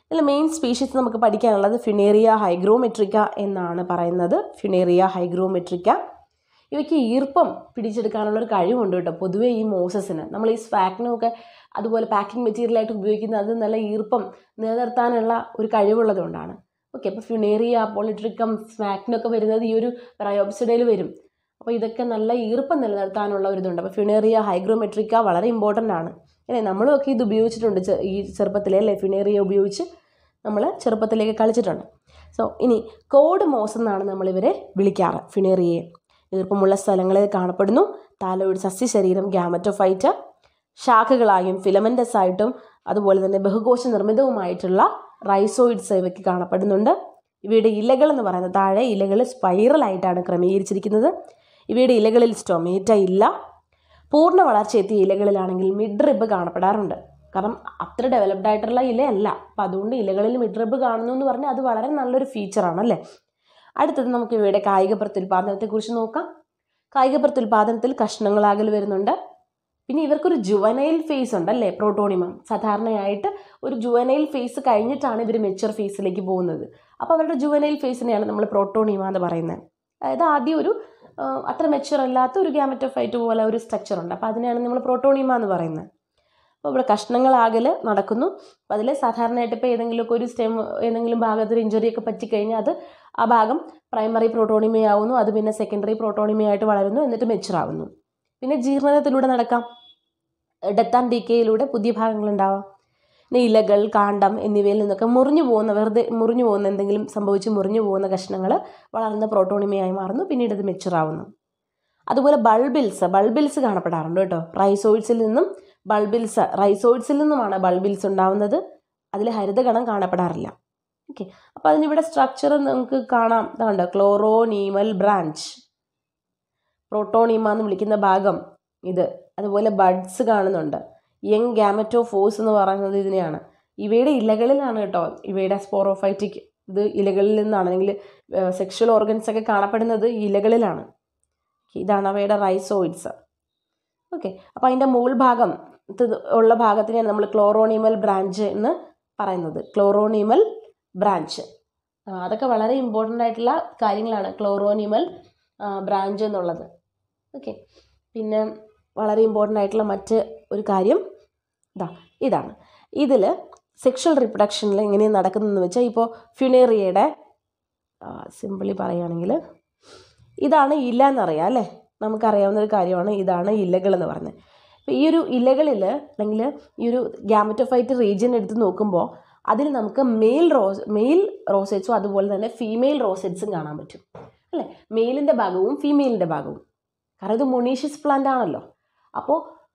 ഇതിൽ മെയിൻ സ്പീഷീസ് നമുക്ക് പഠിക്കാനുള്ളത് ഫിനേറിയ ഹൈഗ്രോമെട്രിക്ക എന്നാണ് പറയുന്നത് ഫിനേറിയ ഹൈഗ്രോമെട്രിക്ക ഇവയ്ക്ക് ഈർപ്പം പിടിച്ചെടുക്കാനുള്ള ഒരു കഴിവുണ്ട് കേട്ടോ പൊതുവേ ഈ മോസസിന് നമ്മൾ ഈ സ്വാക്നൊക്കെ അതുപോലെ പാക്കിംഗ് മെറ്റീരിയലായിട്ട് ഉപയോഗിക്കുന്നത് അത് നല്ല ഈർപ്പം നിലനിർത്താനുള്ള ഒരു കഴിവുള്ളതുകൊണ്ടാണ് ഓക്കെ അപ്പോൾ ഫിനേറിയ പോളിട്രിക്കം സ്വാക്നൊക്കെ വരുന്നത് ഈ ഒരു റയോപ്സിഡയിൽ വരും അപ്പോൾ ഇതൊക്കെ നല്ല ഈർപ്പം നിലനിർത്താനുള്ള ഒരു ഇതുണ്ട് അപ്പോൾ ഫിനേറിയ ഹൈഗ്രോമെട്രിക്ക വളരെ ഇമ്പോർട്ടൻ്റ് ആണ് അല്ലേ നമ്മളുമൊക്കെ ഇത് ഉപയോഗിച്ചിട്ടുണ്ട് ചെ- ഈ ചെറുപ്പത്തിലെ അല്ലേ ഫിനേറിയ ഉപയോഗിച്ച് നമ്മൾ ചെറുപ്പത്തിലേക്ക് കളിച്ചിട്ടുണ്ട് സോ ഇനി കോഡ് മോസ് എന്നാണ് നമ്മളിവരെ വിളിക്കാറ് ഫിനേറിയയെ ഈർപ്പമുള്ള സ്ഥലങ്ങളിൽ കാണപ്പെടുന്നു താലോയിഡ് സസ്യശരീരം ഗ്യാമറ്റോഫൈറ്റ് ശാഖകളായും ഫിലമെൻറ്റസ് ആയിട്ടും അതുപോലെ തന്നെ ബഹുകോശ നിർമ്മിതവുമായിട്ടുള്ള റൈസോയിഡ്സ് ഇവയ്ക്ക് കാണപ്പെടുന്നുണ്ട് ഇവയുടെ ഇലകൾ എന്ന് പറയുന്നത് താഴെ ഇലകൾ സ്പൈറലായിട്ടാണ് ക്രമീകരിച്ചിരിക്കുന്നത് ഇവയുടെ ഇലകളിൽ സ്റ്റൊമേറ്റ ഇല്ല പൂർണ്ണ വളർച്ച എത്തിയ ഇലകളിലാണെങ്കിൽ മിഡ് റിബ് കാണപ്പെടാറുണ്ട് കാരണം അത്ര ഡെവലപ്ഡ് ആയിട്ടുള്ള ഇലയല്ല അപ്പം അതുകൊണ്ട് ഇലകളിൽ മിഡ് റിബ് കാണുന്നു എന്ന് പറഞ്ഞാൽ അത് വളരെ നല്ലൊരു ഫീച്ചറാണ് അല്ലേ അടുത്തത് നമുക്ക് ഇവയുടെ കായിക പ്രത്യുൽപാദനത്തെക്കുറിച്ച് നോക്കാം കായിക പ്രത്യുൽപാദനത്തിൽ കഷ്ണങ്ങളാകൽ വരുന്നുണ്ട് പിന്നെ ഇവർക്കൊരു ജുവനൈൽ ഫേസ് ഉണ്ട് അല്ലേ പ്രോട്ടോണിമം സാധാരണയായിട്ട് ഒരു ജുവനൈൽ ഫേസ് കഴിഞ്ഞിട്ടാണ് ഇവർ മെച്ചുവർ ഫേസിലേക്ക് പോകുന്നത് അപ്പോൾ അവരുടെ ജുവനൈൽ ഫേസിനെയാണ് നമ്മൾ പ്രോട്ടോണിമ എന്ന് പറയുന്നത് അതായത് ആദ്യം ഒരു ആ, അത്ര മെച്ചുവർ അല്ലാത്ത ഒരു ഗ്യാമറ്റോഫൈറ്റ് പോലെ ഒരു സ്ട്രക്ചർ ഉണ്ട് അപ്പോൾ അതിനെയാണ് നമ്മൾ പ്രോട്ടോണിമ എന്ന് പറയുന്നത് അപ്പോൾ ഇവിടെ കഷ്ണങ്ങളാകൽ നടക്കുന്നു അപ്പോൾ അതിൽ സാധാരണയായിട്ട് ഇപ്പോൾ ഏതെങ്കിലുമൊക്കെ ഒരു സ്റ്റെം ഏതെങ്കിലും ഭാഗത്തൊരു ഇഞ്ചുറിയൊക്കെ പറ്റിക്കഴിഞ്ഞാൽ അത് ആ ഭാഗം പ്രൈമറി പ്രോട്ടോണിമയാവുന്നു അത് പിന്നെ സെക്കൻഡറി പ്രോട്ടോണിമയായിട്ട് വളരുന്നു എന്നിട്ട് മെച്ചുവർ ആവുന്നു പിന്നെ ജീർണനത്തിലൂടെ നടക്കാം ഡെത്ത് ആൻഡ് ഡീക്കയിലൂടെ പുതിയ ഭാഗങ്ങൾ ഉണ്ടാവാം പിന്നെ ഇലകൾ കാണ്ടം എന്നിവയിൽ നിന്നൊക്കെ മുറിഞ്ഞു പോകുന്ന വെറുതെ മുറിഞ്ഞു പോകുന്ന എന്തെങ്കിലും സംഭവിച്ച് മുറിഞ്ഞു പോകുന്ന കഷ്ണങ്ങൾ വളർന്ന പ്രോട്ടോണിമയായി മാറുന്നു പിന്നീട് ഇത് മെച്ചുവർ ആവുന്നു അതുപോലെ ബൾബിൽസ് ബൾബിൽസ് കാണപ്പെടാറുണ്ട് കേട്ടോ റൈസോയിഡ്സിൽ നിന്നും ബൾബിൽസ് റൈസോയിഡ്സിൽ നിന്നുമാണ് ബൾബിൽസ് ഉണ്ടാവുന്നത് അതിൽ ഹരിതകണം കാണപ്പെടാറില്ല ഓക്കെ അപ്പോൾ അതിനിവിടെ സ്ട്രക്ചർ നമുക്ക് കാണാം ഇതാണ്ട് ക്ലോറോനീമൽ ബ്രാഞ്ച് പ്രോട്ടോണീമ എന്ന് വിളിക്കുന്ന ഭാഗം ഇത് അതുപോലെ ബഡ്സ് കാണുന്നുണ്ട് യങ് ഗാമറ്റോ ഫോഴ്സ് എന്ന് പറയുന്നത് ഇതിനെയാണ് ഇവയുടെ ഇലകളിലാണ് കേട്ടോ ഇവയുടെ സ്പോറോഫൈറ്റിക് ഇത് ഇലകളിൽ നിന്നാണ് അല്ലെങ്കിൽ സെക്ഷൽ ഓർഗൻസ് ഒക്കെ കാണപ്പെടുന്നത് ഈ ഇലകളിലാണ് ഇതാണ് അവയുടെ റൈസോയിഡ്സ് ഓക്കെ അപ്പോൾ അതിൻ്റെ മുകൾ ഭാഗം ഇത് ഉള്ള ഭാഗത്തിനെയാണ് നമ്മൾ ക്ലോറോണിമൽ ബ്രാഞ്ച് എന്ന് പറയുന്നത് ക്ലോറോണിമൽ ബ്രാഞ്ച് അതൊക്കെ വളരെ ഇമ്പോർട്ടൻ്റ് ആയിട്ടുള്ള കാര്യങ്ങളാണ് ക്ലോറോണിമൽ ബ്രാഞ്ച് എന്നുള്ളത് ഓക്കെ പിന്നെ വളരെ ഇമ്പോർട്ടൻ്റ് ആയിട്ടുള്ള മറ്റ് ഒരു കാര്യം ഇതാ ഇതാണ് ഇതിൽ സെക്ഷൽ റിപ്രൊഡക്ഷനിൽ എങ്ങനെയാണ് നടക്കുന്നതെന്ന് വെച്ചാൽ ഇപ്പോൾ ഫ്യുനേറിയയുടെ സിമ്പിളി പറയുകയാണെങ്കിൽ ഇതാണ് ഇല എന്നറിയാം അല്ലേ നമുക്കറിയാവുന്ന ഒരു കാര്യമാണ് ഇതാണ് ഇലകൾ എന്ന് പറയുന്നത് അപ്പോൾ ഈ ഒരു ഇലകളിൽ അല്ലെങ്കിൽ ഈ ഒരു ഗ്യാമറ്റോഫൈറ്റ് റീജിയൻ എടുത്ത് നോക്കുമ്പോൾ അതിൽ നമുക്ക് മെയിൽ റോസ് മെയിൽ റോസെറ്റ്സും അതുപോലെ തന്നെ ഫീമെയിൽ റോസെറ്റ്സും കാണാൻ പറ്റും അല്ലേ മെയിലിൻ്റെ ഭാഗവും ഫീമെയിലിൻ്റെ ഭാഗവും കാരണം ഇത് മൊണീഷ്യസ് പ്ലാന്റ് ആണല്ലോ അപ്പോൾ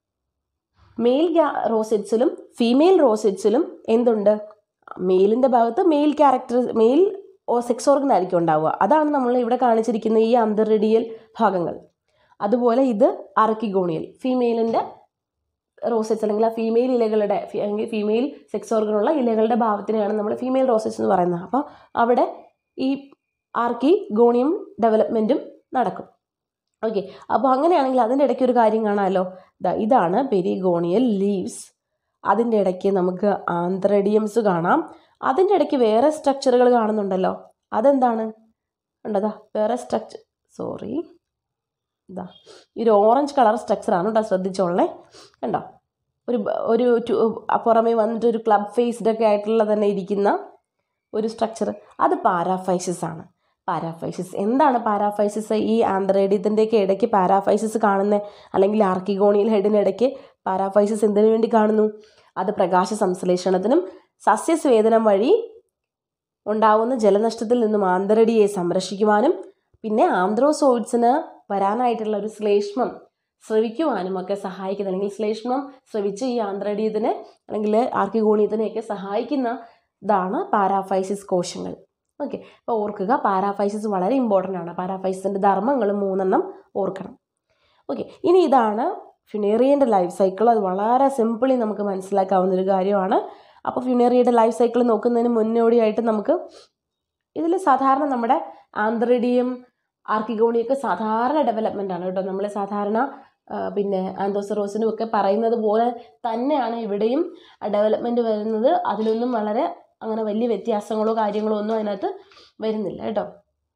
മെയിൽ റോസെറ്റ്സിലും ഫീമെയിൽ റോസെറ്റ്സിലും എന്തുണ്ട് മെയിലിൻ്റെ ഭാഗത്ത് മെയിൽ ക്യാരക്ടർ മെയിൽ ഓ സെക്സ് ഓർഗൻ ആയിരിക്കും ഉണ്ടാവുക അതാണ് നമ്മൾ ഇവിടെ കാണിച്ചിരിക്കുന്ന ഈ അന്തർറേഡിയൽ ഭാഗങ്ങൾ അതുപോലെ ഇത് ആർക്കിഗോണിയൽ ഫീമെയിലിൻ്റെ റോസെറ്റ്സ് അല്ലെങ്കിൽ ആ ഫീമെയിൽ ഇലകളുടെ ഫി- അല്ലെങ്കിൽ ഫീമെയിൽ സെക്സ് ഓർഗനുള്ള ഇലകളുടെ ഭാവത്തിനെയാണ് നമ്മൾ ഫീമെയിൽ റോസെറ്റ്സ് എന്ന് പറയുന്നത് അപ്പോൾ അവിടെ ഈ ആർക്കി ഗോണിയം ഡെവലപ്മെൻറ്റും നടക്കും ഓക്കെ അപ്പോൾ അങ്ങനെയാണെങ്കിൽ അതിൻ്റെ ഇടയ്ക്ക് ഒരു കാര്യം കാണാമല്ലോ ദാ ഇതാണ് പെരിഗോണിയൽ ലീവ്സ് അതിൻ്റെ ഇടയ്ക്ക് നമുക്ക് ആന്ത്രഡിയംസ് കാണാം അതിൻ്റെ ഇടയ്ക്ക് വേറെ സ്ട്രക്ചറുകൾ കാണുന്നുണ്ടല്ലോ അതെന്താണ് ഉണ്ടതാ വേറെ സ്ട്രക്ചർ സോറി ഇതാ ഈ ഒരു ഓറഞ്ച് കളർ സ്ട്രക്ചറാണ് കേട്ടോ ശ്രദ്ധിച്ചോളേ കണ്ടോ ഒരു ബ- ഒരു ടു- പുറമേ വന്നിട്ട് ഒരു ക്ലബ് ഫേസ്ഡ് ഒക്കെ ആയിട്ടുള്ള തന്നെ ഇരിക്കുന്ന ഒരു സ്ട്രക്ചർ അത് പാരാഫൈസിസ് ആണ് പാരാഫൈസിസ് എന്താണ് പാരാഫൈസിസ് ഈ ആന്ത്രേഡിയത്തിൻ്റെയൊക്കെ ഇടയ്ക്ക് പാരാഫൈസിസ് കാണുന്ന അല്ലെങ്കിൽ ആർക്കിഗോണിയൽ ഹെഡിനിടയ്ക്ക് പാരാഫൈസിസ് എന്തിനു വേണ്ടി കാണുന്നു അത് പ്രകാശ സംശ്ലേഷണത്തിനും സസ്യസ്വേദനം വഴി ഉണ്ടാവുന്ന ജലനഷ്ടത്തിൽ നിന്നും ആന്തരടിയെ സംരക്ഷിക്കുവാനും പിന്നെ ആന്ത്രോസോയിഡ്സിന് വരാനായിട്ടുള്ള ഒരു ശ്ലേഷ്മം സ്രവിക്കുവാനും ഒക്കെ സഹായിക്കുന്ന അല്ലെങ്കിൽ ശ്ലേഷ്മം സ്രവിച്ച് ഈ ആന്ത്രടിയതിനെ അല്ലെങ്കിൽ ആർക്കിഗോണിയത്തിനെയൊക്കെ സഹായിക്കുന്ന ഇതാണ് പാരാഫൈസിസ് കോശങ്ങൾ ഓക്കെ അപ്പോൾ ഓർക്കുക പാരാഫൈസിസ് വളരെ ഇമ്പോർട്ടൻ്റ് ആണ് പാരാഫൈസിൻ്റെ ധർമ്മങ്ങൾ മൂന്നെണ്ണം ഓർക്കണം ഓക്കെ ഇനി ഇതാണ് ഫിനേറിയൻ്റെ ലൈഫ് സൈക്കിൾ അത് വളരെ സിമ്പിളി നമുക്ക് മനസ്സിലാക്കാവുന്ന ഒരു കാര്യമാണ് അപ്പോൾ ഫിനേറിയയുടെ ലൈഫ് സൈക്കിൾ നോക്കുന്നതിന് മുന്നോടിയായിട്ട് നമുക്ക് ഇതിൽ സാധാരണ നമ്മുടെ ആന്ത്രിഡിയം ആർക്കിഗോണിയൊക്കെ സാധാരണ ഡെവലപ്മെൻ്റ് ആണ് കേട്ടോ നമ്മൾ സാധാരണ ആ, പിന്നെ ആന്തോസറോസിനും ഒക്കെ പറയുന്നത് പോലെ തന്നെയാണ് ഇവിടെയും ഡെവലപ്മെൻറ്റ് വരുന്നത് അതിലൊന്നും വളരെ അങ്ങനെ വലിയ വ്യത്യാസങ്ങളോ കാര്യങ്ങളോ ഒന്നും അതിനകത്ത് വരുന്നില്ല കേട്ടോ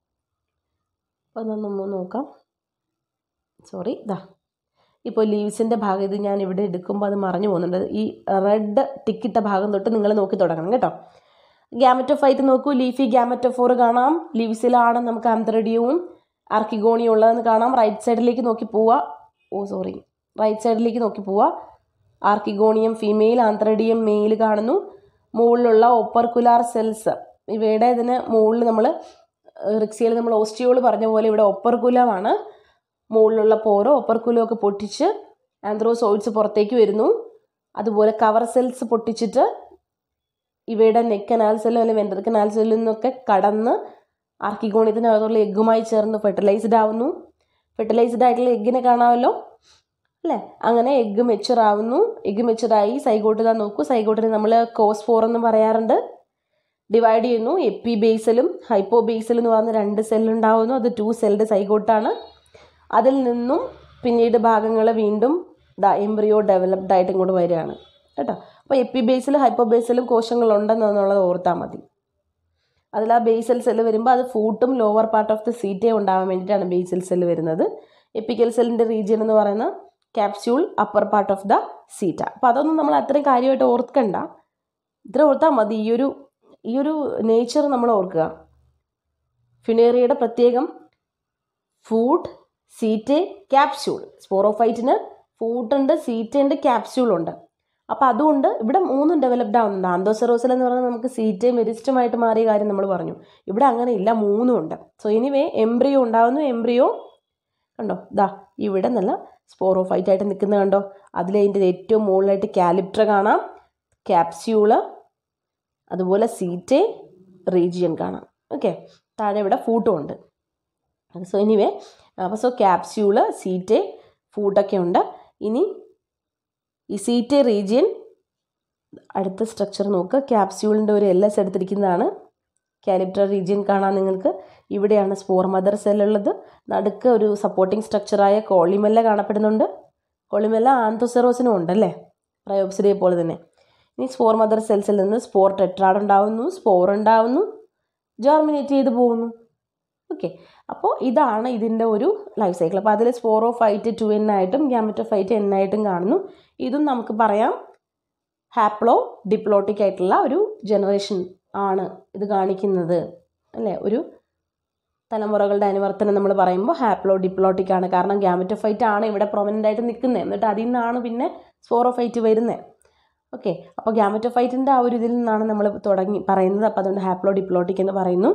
അപ്പോൾ അതൊന്ന് നോക്കാം സോറി ഇതാ ഇപ്പോൾ ലീവ്സിൻ്റെ ഭാഗം ഇത് ഞാൻ ഇവിടെ എടുക്കുമ്പോൾ അത് മറഞ്ഞു പോകുന്നുണ്ട് ഈ റെഡ് ടിക്കിട്ട ഭാഗം തൊട്ട് നിങ്ങൾ നോക്കി തുടങ്ങണം കേട്ടോ ഗ്യാമറ്റോഫൈറ്റ് നോക്കൂ ലീഫി ഗ്യാമറ്റോഫോർ കാണാം ലീവ്സിലാണ് നമുക്ക് ആന്ത്രഡിയവും ആർക്കിഗോണിയും ഉള്ളതെന്ന് കാണാം റൈറ്റ് സൈഡിലേക്ക് നോക്കി പോവുക ഓ സോറി റൈറ്റ് സൈഡിലേക്ക് നോക്കി പോവുക ആർക്കിഗോണിയം ഫീമെയിൽ ആന്ത്രഡിയം മെയിൽ കാണുന്നു മുകളിലുള്ള ഒപ്പർക്കുലാർ സെൽസ് ഇവയുടെ ഇതിന് മുകളിൽ നമ്മൾ റിക്സിയിൽ നമ്മൾ ഓസ്റ്റിയോൾ പറഞ്ഞ പോലെ ഇവിടെ ഒപ്പർക്കുലമാണ് മുകളിലുള്ള പോരോ ഒപ്പർക്കുലോ ഒക്കെ പൊട്ടിച്ച് ആന്ത്രോസോയിഡ്സ് പുറത്തേക്ക് വരുന്നു അതുപോലെ കവർ സെൽസ് പൊട്ടിച്ചിട്ട് ഇവയുടെ നെക്ക് കനാൽ സെല്ലോ അല്ലെങ്കിൽ വെൻഡർ കനാൽ സെല്ലിൽ നിന്നൊക്കെ കടന്ന് ആർക്കിഗോണിയത്തിനകത്തുള്ള എഗ്ഗുമായി ചേർന്ന് ഫെർട്ടിലൈസ്ഡ് ആവുന്നു ഫെർട്ടിലൈസ്ഡ് ആയിട്ടുള്ള എഗ്ഗിനെ കാണാമല്ലോ അല്ലേ അങ്ങനെ എഗ്ഗ് മെച്ചുർ ആവുന്നു എഗ്ഗ് മെച്ചുറായി സൈഗോട്ട് ഇതാ നോക്കൂ സൈഗോട്ടിന് നമ്മൾ കോസ്ഫോർ എന്ന് പറയാറുണ്ട് ഡിവൈഡ് ചെയ്യുന്നു എപ്പി ബേസലും ഹൈപ്പോ ബേസലും എന്ന് പറഞ്ഞ രണ്ട് സെല്ലുണ്ടാവുന്നു അത് ടു സെൽഡ് സൈഗോട്ടാണ് അതിൽ നിന്നും പിന്നീട് ഭാഗങ്ങൾ വീണ്ടും ദ എംബ്രിയോ ഡെവലപ്ഡ് ആയിട്ട് ഇങ്ങോട്ട് വരികയാണ് കേട്ടോ അപ്പോൾ എപ്പി ബേസിലും ഹൈപ്പോ ബേസിലും കോശങ്ങളുണ്ടെന്നുള്ളത് ഓർത്താൽ മതി അതിൽ ആ ബേസൽ സെല്ല് വരുമ്പോൾ അത് ഫൂട്ടും lower part of the seta ഉണ്ടാവാൻ വേണ്ടിയിട്ടാണ് ബേസൽ സെല്ല് വരുന്നത് എപ്പിക്കൽ സെല്ലിൻ്റെ റീജിയൻ എന്ന് പറയുന്ന capsule upper part of the seta അപ്പോൾ അതൊന്നും നമ്മൾ അത്രയും കാര്യമായിട്ട് ഓർക്കണ്ട ഇത്ര ഓർത്താൽ മതി ഈ ഒരു ഈ ഒരു നേച്ചർ നമ്മൾ ഓർക്കുക ഫിനേറിയയുടെ പ്രത്യേകം ഫൂഡ് സീറ്റ് ക്യാപ്സ്യൂൾ സ്പോറോഫൈറ്റിന് ഫൂട്ടുണ്ട് സീറ്റ് ഉണ്ട് ക്യാപ്സ്യൂൾ ഉണ്ട് അപ്പോൾ അതുകൊണ്ട് ഇവിടെ മൂന്നും ഡെവലപ്ഡ് ആവുന്നുണ്ട് ആന്തോസെറോസിൽ എന്ന് പറയുന്നത് നമുക്ക് സീറ്റ് മെരിസ്റ്റമായിട്ട് മാറിയ കാര്യം നമ്മൾ പറഞ്ഞു ഇവിടെ അങ്ങനെ ഇല്ല മൂന്നും ഉണ്ട് സോ എനിവേ എംബ്രിയോ ഉണ്ടാവുന്നു എംബ്രിയോ കണ്ടോ ദാ ഇവിടെ നല്ല സ്പോറോഫൈറ്റ് ആയിട്ട് നിൽക്കുന്ന കണ്ടോ അതിലതിൻ്റെ ഏറ്റവും മുകളിലായിട്ട് കാലിപ്റ്റർ കാണാം ക്യാപ്സ്യൂള് അതുപോലെ സീറ്റ് റീജിയൻ കാണാം ഓക്കെ താഴെ ഇവിടെ ഫൂട്ടും ഉണ്ട് സോ എനിവേ അപ്പോൾ സോ ക്യാപ്സ്യൂള് സീറ്റ് ഫൂട്ടൊക്കെ ഉണ്ട് ഇനി ഈ സീറ്റ് റീജിയൻ അടുത്ത സ്ട്രക്ചർ നോക്കുക ക്യാപ്സ്യൂളിൻ്റെ ഒരു എൽ എസ് എടുത്തിരിക്കുന്നതാണ് കാലിപ്റ്റർ റീജിയൻ കാണാൻ നിങ്ങൾക്ക് ഇവിടെയാണ് സ്പോർ മദർ സെല്ലുള്ളത് നടുക്ക് ഒരു സപ്പോർട്ടിംഗ് സ്ട്രക്ചറായ കോളിമെല്ല കാണപ്പെടുന്നുണ്ട് കോളിമെല്ല ആന്തോസെറോസിനും ഉണ്ടല്ലേ റയോപ്സിഡിയെ പോലെ തന്നെ ഇനി സ്പോർ മദർ സെൽസിൽ നിന്ന് സ്പോർ ടെട്രാഡ് ഉണ്ടാവുന്നു സ്പോർ ഉണ്ടാവുന്നു ജെർമിനേറ്റ് ചെയ്ത് പോകുന്നു ഓക്കെ അപ്പോൾ ഇതാണ് ഇതിൻ്റെ ഒരു ലൈഫ് സൈക്കിൾ അപ്പോൾ അതിൽ സ്പോറോഫൈറ്റ് ടു എൻ ആയിട്ടും ഗ്യാമറ്റോഫൈറ്റ് എൻ ആയിട്ടും കാണുന്നു ഇതും നമുക്ക് പറയാം ഹാപ്ലോ ഡിപ്ലോട്ടിക് ആയിട്ടുള്ള ഒരു ജനറേഷൻ ആണ് ഇത് കാണിക്കുന്നത് അല്ലേ ഒരു തലമുറകളുടെ അനുവർത്തനം നമ്മൾ പറയുമ്പോൾ ഹാപ്ലോ ഡിപ്ലോട്ടിക് ആണ് കാരണം ഗ്യാമറ്റോഫൈറ്റ് ആണ് ഇവിടെ പ്രൊമനൻ്റ് ആയിട്ട് നിൽക്കുന്നത് എന്നിട്ട് അതിൽ നിന്നാണ് പിന്നെ സ്പോറോഫൈറ്റ് വരുന്നത് ഓക്കെ അപ്പോൾ ഗ്യാമറ്റോഫൈറ്റിൻ്റെ ആ ഒരു ഇതിൽ നിന്നാണ് നമ്മൾ തുടങ്ങി പറയുന്നത് അപ്പോൾ അതുകൊണ്ട് ഹാപ്ലോ ഡിപ്ലോട്ടിക് എന്ന് പറയുന്നു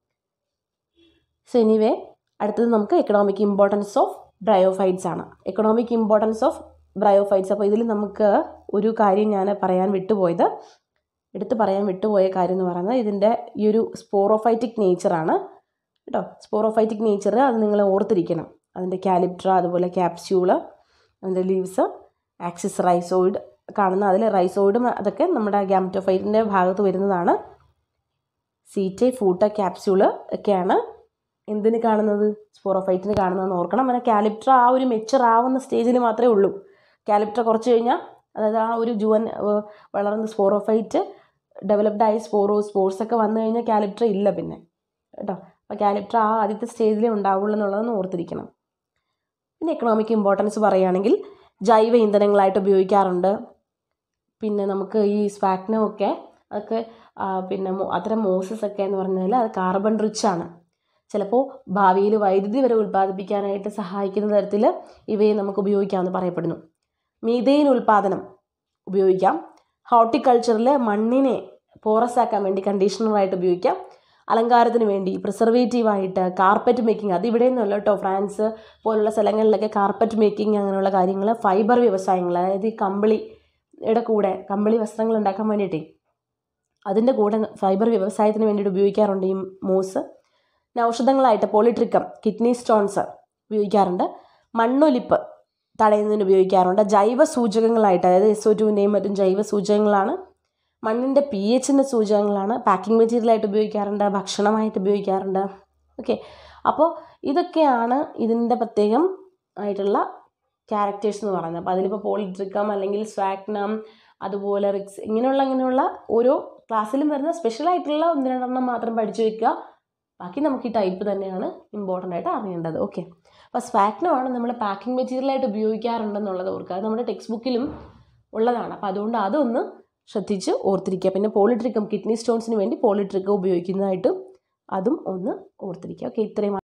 സോ എനിവേ അടുത്തത് നമുക്ക് എക്കണോമിക് ഇമ്പോർട്ടൻസ് ഓഫ് ബ്രയോഫൈറ്റ്സ് ആണ് എക്കണോമിക് ഇമ്പോർട്ടൻസ് ഓഫ് ബ്രയോഫൈറ്റ്സ് അപ്പോൾ ഇതിൽ നമുക്ക് ഒരു കാര്യം ഞാൻ പറയാൻ വിട്ടുപോയത് എടുത്ത് പറയാൻ വിട്ടുപോയ കാര്യം എന്ന് പറയുന്നത് ഇതിൻ്റെ ഈ ഒരു സ്പോറോഫൈറ്റിക് നേച്ചറാണ് കേട്ടോ സ്പോറോഫൈറ്റിക് നേച്ചർ അത് നിങ്ങൾ ഓർത്തിരിക്കണം അതിൻ്റെ കാലിപ്ട്ര അതുപോലെ ക്യാപ്സ്യൂള് അതിൻ്റെ ലീവ്സ് ആക്സിസ് റൈസോയിഡ് കാണുന്ന അതിൽ റൈസോയിഡും അതൊക്കെ നമ്മുടെ ഗ്യാമറ്റോഫൈറ്റിൻ്റെ ഭാഗത്ത് വരുന്നതാണ് സീറ്റ് ഫൂട്ട ക്യാപ്സ്യൂള് ഒക്കെയാണ് എന്തിന് കാണുന്നത് സ്പോറോഫൈറ്റിന് കാണുന്നതെന്ന് ഓർക്കണം അങ്ങനെ കാലിപ്ട്ര ആ ഒരു മെച്ചർ ആവുന്ന സ്റ്റേജിൽ മാത്രമേ ഉള്ളൂ കാലിപ്ട്ര കുറച്ച് കഴിഞ്ഞാൽ അതായത് ആ ഒരു ജുവൻ വളർന്ന സ്പോറോഫൈറ്റ് ഡെവലപ്ഡ് ആയ സ്പോറോ സ്പോർട്സ് ഒക്കെ വന്നു കഴിഞ്ഞാൽ കാലിപ്ട്ര ഇല്ല പിന്നെ കേട്ടോ അപ്പോൾ കാലിപ്ട്ര ആ ആദ്യത്തെ സ്റ്റേജിലേ ഉണ്ടാവുള്ളൂ എന്നുള്ളതൊന്ന് ഓർത്തിരിക്കണം പിന്നെ എക്കണോമിക് ഇമ്പോർട്ടൻസ് പറയുകയാണെങ്കിൽ ജൈവ ഇന്ധനങ്ങളായിട്ട് ഉപയോഗിക്കാറുണ്ട് പിന്നെ നമുക്ക് ഈ സ്വാഗ്നമൊക്കെ അതൊക്കെ പിന്നെ അത്തരം മോസസ് ഒക്കെ എന്ന് പറഞ്ഞാൽ അത് കാർബൺ റിച്ച് ആണ് ചിലപ്പോൾ ഭാവിയിൽ വൈദ്യുതി വരെ ഉൽപ്പാദിപ്പിക്കാനായിട്ട് സഹായിക്കുന്ന തരത്തിൽ ഇവയെ നമുക്ക് ഉപയോഗിക്കാമെന്ന് പറയപ്പെടുന്നു മീതേൻ ഉൽപ്പാദനം ഉപയോഗിക്കാം ഹോർട്ടിക്കൾച്ചറിൽ മണ്ണിനെ പോറസ് ആക്കാൻ വേണ്ടി കണ്ടീഷണറായിട്ട് ഉപയോഗിക്കാം അലങ്കാരത്തിന് വേണ്ടി പ്രിസർവേറ്റീവായിട്ട് കാർപ്പറ്റ് മേക്കിംഗ് അത് ഇവിടെ നിന്നല്ല കേട്ടോ ഫ്രാൻസ് പോലുള്ള സ്ഥലങ്ങളിലൊക്കെ കാർപ്പറ്റ് മേക്കിംഗ് അങ്ങനെയുള്ള കാര്യങ്ങൾ ഫൈബർ വ്യവസായങ്ങൾ അതായത് ഈ കമ്പിളിയുടെ കൂടെ കമ്പിളി വസ്ത്രങ്ങൾ ഉണ്ടാക്കാൻ വേണ്ടിയിട്ടേ അതിൻ്റെ കൂടെ ഫൈബർ വ്യവസായത്തിന് വേണ്ടിയിട്ട് ഉപയോഗിക്കാറുണ്ട് ഈ മൂസ് പിന്നെ ഔഷധങ്ങളായിട്ട് പോളിട്രിക്കം കിഡ്നി സ്റ്റോൺസ് ഉപയോഗിക്കാറുണ്ട് മണ്ണൊലിപ്പ് തടയുന്നതിന് ഉപയോഗിക്കാറുണ്ട് ജൈവ സൂചകങ്ങളായിട്ട് അതായത് എസ് ഒ ടുവിൻ്റെയും മറ്റും ജൈവ സൂചകങ്ങളാണ് മണ്ണിൻ്റെ പി എച്ചിൻ്റെ സൂചകങ്ങളാണ് പാക്കിംഗ് മെറ്റീരിയലായിട്ട് ഉപയോഗിക്കാറുണ്ട് ഭക്ഷണമായിട്ട് ഉപയോഗിക്കാറുണ്ട് ഓക്കെ അപ്പോൾ ഇതൊക്കെയാണ് ഇതിൻ്റെ പ്രത്യേകം ആയിട്ടുള്ള ക്യാരക്ടേഴ്സ് എന്ന് പറയുന്നത് അപ്പോൾ അതിലിപ്പോൾ പോളിട്രിക്കം അല്ലെങ്കിൽ സ്വാഗ്നം അതുപോലെ റിക്സ് ഇങ്ങനെയുള്ള ഇങ്ങനെയുള്ള ഓരോ ക്ലാസ്സിലും വരുന്ന സ്പെഷ്യലായിട്ടുള്ള ഒന്ന് രണ്ടെണ്ണം മാത്രം പഠിച്ചു വെക്കുക ബാക്കി നമുക്ക് ഈ ടൈപ്പ് തന്നെയാണ് ഇമ്പോർട്ടൻ്റ് ആയിട്ട് അറിയേണ്ടത് ഓക്കെ അപ്പോൾ സ്വാക്നോ ആണ് നമ്മൾ പാക്കിംഗ് മെറ്റീരിയലായിട്ട് ഉപയോഗിക്കാറുണ്ടെന്നുള്ളത് ഓർക്കുക അത് നമ്മുടെ ടെക്സ്റ്റ് ബുക്കിലും ഉള്ളതാണ് അപ്പോൾ അതുകൊണ്ട് അതൊന്ന് ശ്രദ്ധിച്ച് ഓർത്തിരിക്കുക പിന്നെ പോളിട്രിക്കും കിഡ്നി സ്റ്റോൺസിന് വേണ്ടി പോളിട്രിക്കും ഉപയോഗിക്കുന്നതായിട്ട് അതും ഒന്ന് ഓർത്തിരിക്കുക ഓക്കെ ഇത്രയും